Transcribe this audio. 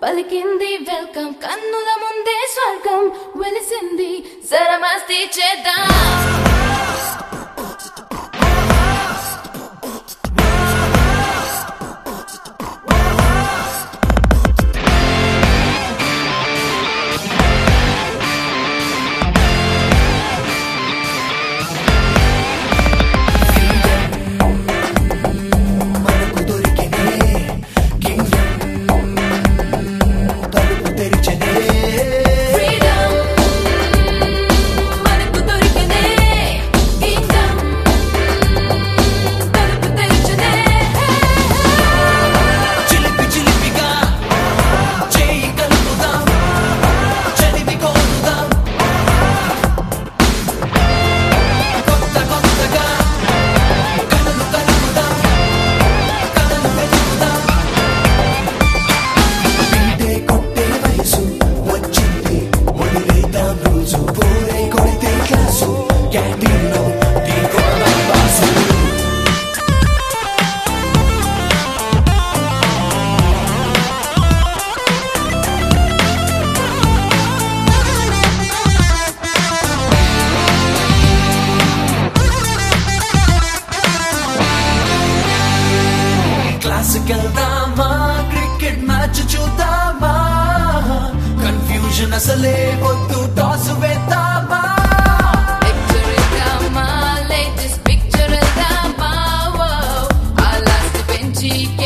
పలికింది వెల్కమ్ కన్నుల ముందే స్వర్గం వెలిసింది సరమస్తి చేద్దాం మనకు దొరికినే కింగ్డమ్ తలుపు తెరిచనే ఫ్రీడమ్ మనకు దొరికినే కింగ్డమ్ తలుపు తెరిచనే చిలిపి చిలిపిగా చేయి కలుపుదాం చదివి కోరుదాం కొత్త కొత్తగా కలలు కలుపుదాం కలలు వెతుకుదాం వింటే కొట్టే వయసు వచ్చింది వదిలేద్దాం రోజు పోరే కొడితే క్లాసు క్యాంటీన్లో టీ కొడదాం బాసు క్లాసిక్ వెళ్దామా క్రికెట్ మ్యాచ్ చూద్దామా కన్ఫ్యూజన్ అసలే వద్దు టాస్ వేద్దామా పిక్చర్ ఇద్దామా లేటెస్ట్ పిక్చర్ ఇద్దామా ఆ లాస్ట్ పెంచి